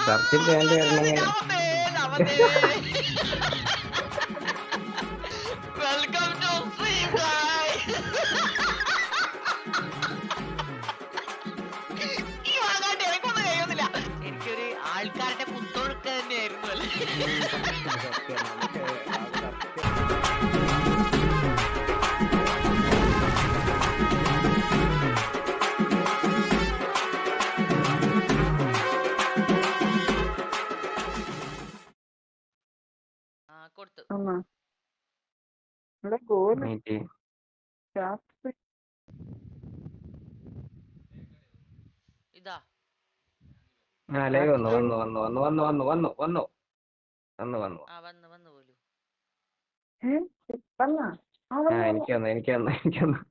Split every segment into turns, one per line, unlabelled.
സർച്ചിൽ channel വരണമെങ്കിൽ
welcome to stream ഈ വാങ്ങാണ്ട് എനിക്കൊന്നും കഴിയുന്നില്ല എനിക്കൊരു ആൾക്കാരുടെ പുത്തൊഴുക്ക് തന്നെയായിരുന്നു അല്ലേ ആ കൊടുത്തു
ആണോ ഇവിടെ ഗോല്
മീറ്റ്
രാത്രി
ഇതാ
ആ ലൈവ് വന്നു വന്നു വന്നു വന്നു വന്നു വന്നു വന്നു വന്നു വന്നു വന്നു
ആ വന്ന് വന്ന് പോലും
ഏ വന്നാ ആ
ആ
വന്നു
എനിക്ക് വന്നു എനിക്ക് വന്നു എനിക്ക് വന്നു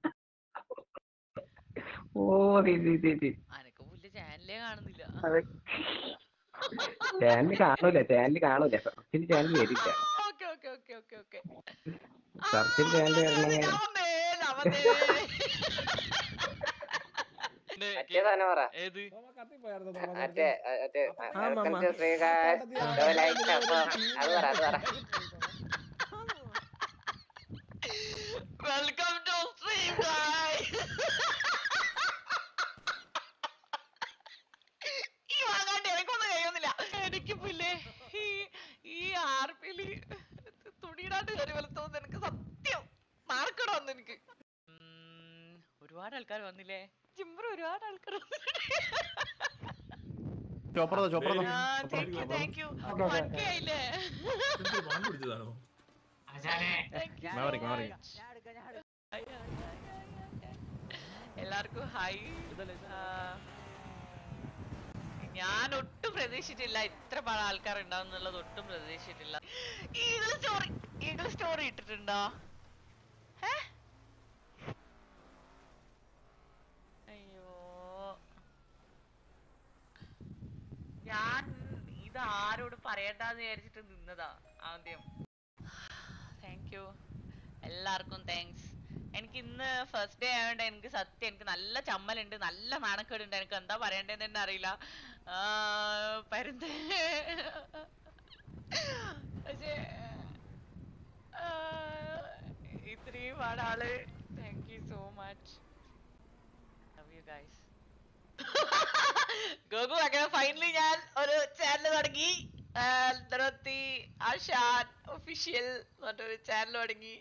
ഓ തീ തീ തീ തീ
അനക്ക് പുല്ല് ചാനലേ കാണുന്നില്ല
അതെ
ചാനൽ കാണൂല ചാനൽ കാണൂല സർച്ചിൽ ചാനൽ വരില്ല
okay okay okay okay okay
സർച്ചിൽ ചാനൽ വരണമെങ്കിൽ മറ്റേ സാധനം പറ
ഏത്
മറ്റേ മറ്റേ വെൽക്കം ടു ശ്രീകാന്ത് ഡോ ലൈക്ക് അത് പറ അത് പറ
വെൽക്കം ടു സ്ട്രീം ഈ വാങ്ങാണ്ട് എനിക്കൊന്നും കഴിയുന്നില്ല എനിക്ക് പിന്നെ ഈ ഈ ആർപിയില് തുണിയിടാണ്ട് കയറി വലത്തോന്ന് എനിക്ക് സത്യം നാണക്കേട് വന്നു എനിക്ക് ഉം, ഒരുപാട് ആൾക്കാർ വന്നില്ലേ ജിംബർ ഒരുപാട് ആൾക്കാർ
ചോപ്പറതോ ചോപ്പറതോ
താങ്ക് യു താങ്ക് യു മനസ്സിലായില്ലേ Thank you so
മാറി, മാറി.
much. Hi, hi, hi, hi. എല്ലാവർക്കും ഹായ് ഞാൻ ഒട്ടും പ്രതീക്ഷിച്ചിട്ടില്ല ഇത്ര പല ആൾക്കാർ ഉണ്ടാവും എന്നുള്ളത് ഒട്ടും പ്രതീക്ഷിച്ചിട്ടില്ല ഈഗിൾ സ്റ്റോറി ഈഗിൾ സ്റ്റോറി ഇട്ടിട്ടുണ്ടോ ഏ? അയ്യോ ഞാൻ ഇത് ആരോട് പറയണ്ടെന്ന് വിചാരിച്ചിട്ട് നിന്നതാ ആദ്യം താങ്ക് യു എല്ലാവർക്കും താങ്ക്സ് എനിക്ക് ഇന്ന് ഫസ്റ്റ് ഡേ ആയതുകൊണ്ട് എനിക്ക് സത്യം എനിക്ക് നല്ല ചമ്മലുണ്ട് നല്ല നാണക്കേടുണ്ട് എനിക്ക് എന്താ പറയണ്ടേന്ന് തന്നെ അറിയില്ല ആ, പരുന്ത് പക്ഷേ ആ, ഇത്രയും പാടാള് thank you so much love you guys Goku അങ്ങനെ ഫൈനലി ഞാൻ ഒരു ചാനൽ തുടങ്ങി നിറത്തി ആഷാൻ ഒഫീഷ്യൽ പറഞ്ഞൊരു ചാനൽ തുടങ്ങി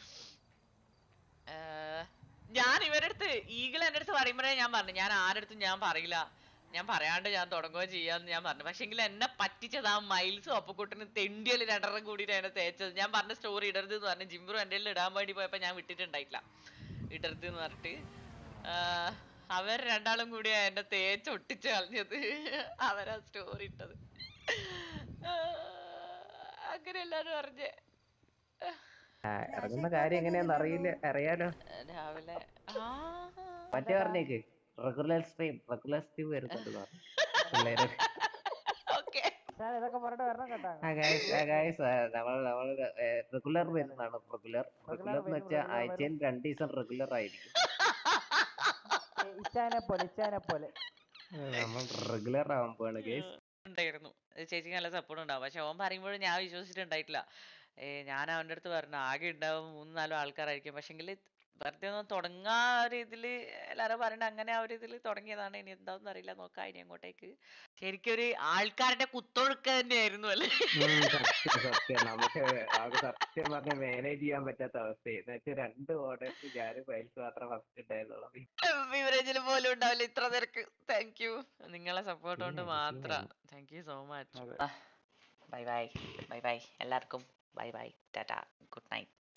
ആഹ് ഞാൻ ഇവരുടെ അടുത്ത് ഈഗിൾ എൻ്റെ അടുത്ത് പറയുമ്പോഴേ ഞാൻ പറഞ്ഞു ഞാൻ ആരുടെ അടുത്തും ഞാൻ പറയില്ല ഞാൻ പറയാണ്ട് ഞാൻ തുടങ്ങുകയോ ചെയ്യാന്ന് ഞാൻ പറഞ്ഞു പക്ഷെങ്കിൽ എന്നെ പറ്റിച്ചത് ആ മൈൽസും അപ്പക്കുട്ടന് തെണ്ടിയല് രണ്ടെണ്ണം കൂടിയിട്ട് എന്നെ തേച്ചത് ഞാൻ പറഞ്ഞ സ്റ്റോറി ഇടരുത് എന്ന് പറഞ്ഞു ജിംബറും എൻ്റെ കയ്യിൽ ഇടാൻ വേണ്ടി പോയപ്പോൾ ഞാൻ വിട്ടിട്ടുണ്ടായിട്ടില്ല ഇടരുത് എന്ന് പറഞ്ഞിട്ട് ആഹ് അവർ രണ്ടാളും കൂടിയാ എന്നെ തേച്ച് ഒട്ടിച്ച് കളഞ്ഞത് അവരാ സ്റ്റോറി ഇട്ടത് ആഹ് അങ്ങനെ എല്ലാരും അറിഞ്ഞേ
ആ, ഇറങ്ങുന്ന കാര്യം എങ്ങനെയാന്ന് അറിയില്ല അറിയാലോ
രാവിലെ ആ
മറ്റേ പറഞ്ഞേക്ക് റെഗുലർ സ്ട്രീം റെഗുലർ സ്ട്രീം വരുന്നുണ്ട് എന്ന് പറഞ്ഞു. പിള്ളേര്
ഓക്കെ
ഇതൊക്കെ പറഞ്ഞിട്ട് വരണം കേട്ടാ
ആ ഗൈസ് ആ ഗൈസ് നമ്മൾ നമ്മൾ റെഗുലർ വരുന്നതാണ് റെഗുലർ റെഗുലർ എന്ന് വെച്ചാൽ ആഴ്ചയിൽ രണ്ട് ദിവസം റെഗുലർ ആയിരിക്കും
ഇച്ചാനെ പോലെ ഇച്ചാനെ പോലെ
നമ്മൾ റെഗുലർ ആവാൻ പോവാണ് ഗൈസ്
ഉണ്ടായിരുന്നു ഏ, ചേച്ചിക്ക് നല്ല സപ്പോർട്ട് ഉണ്ടാവും പക്ഷെ ഓൻ പറയുമ്പോഴും ഞാൻ വിശ്വസിച്ചിട്ടുണ്ടായിട്ടില്ല ഏ, ഞാൻ അവൻ്റെ അടുത്ത് പറഞ്ഞു ആകെ ഉണ്ടാവും മൂന്ന് നാലും ആൾക്കാരായിരിക്കും പക്ഷെങ്കിൽ വെറുതെ ഒന്ന് തുടങ്ങാ ഒരു ഇതില് എല്ലാരും പറയണ്ട അങ്ങനെ ആ ഒരു ഇതില് തുടങ്ങിയതാണ് ഇനി എന്താന്ന് അറിയില്ല നോക്കാം ഇനി അങ്ങോട്ടേക്ക് ശരിക്കും ഒരു ആൾക്കാരുടെ കുത്തൊഴുക്ക് തന്നെയായിരുന്നു അല്ലേ
സത്യം സത്യം നമുക്ക് അത് സത്യം പറഞ്ഞ മാനേജ് ചെയ്യാൻ പറ്റാത്ത അവസ്ഥയായി എന്ന് വെച്ചാൽ രണ്ട് ഓർഡേഴ്സ് ഞാനും ഫയൽസ് മാത്രം ഫസ്റ്റ് ഉണ്ടായിരുന്നുള്ളൂ
ബിവറേജിൽ പോലും ഉണ്ടാവില്ല ഇത്ര തിരക്ക് താങ്ക് യു നിങ്ങളെ സപ്പോർട്ട് കൊണ്ട്
പിന്നെ,
മാത്രം thank you so much bye bye bye bye എല്ലാവർക്കും bye bye tata good night